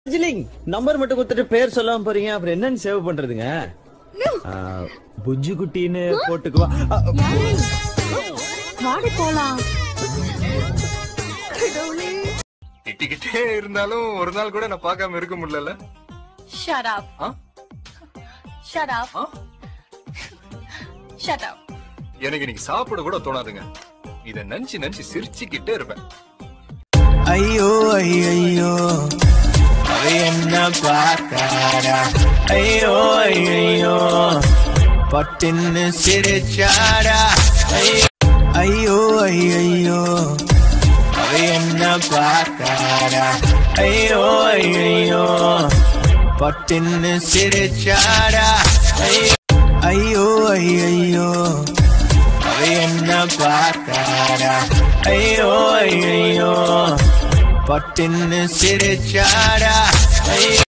Darjeeling number மட்டும் கொடுத்துட்டு பேர் சொல்லாம போறீங்க அப்புறம் என்னன்னு சேவ் பண்றதுங்க ஆ, புஜ்ஜு குட்டின்னு போட்டுக்குவா ஆ, வாடி போலாம் திட்டிக்கிட்டே இருந்தாலும் ஒரு நாள் கூட நான் பார்க்காம இருக்க முடியல Shut up. ஆ? Shut up. ஆ? Shut up. எனக்கு இன்னைக்கு சாப்பிட கூட தோணாதுங்க இத நினைச்சு நினைச்சு சிரிச்சுக்கிட்டே இருப்பேன் ஐயோ ஐயோ அவ என்ன பார்த்தாரா ஐயோ ஐயோ பட்டுன்னு சிரிச்சாரா ஐயோ ஐயோ ஐயோ அவ என்ன பார்த்தாரா ஐயோ ஐயோ பட்டுன்னு சிரிச்சாரா ஐயோ ஐயோ ஐயோ அவ என்ன பார்த்தாரா ஐயோ ஐயோ பட்டுன்னு சிரிச்சாரா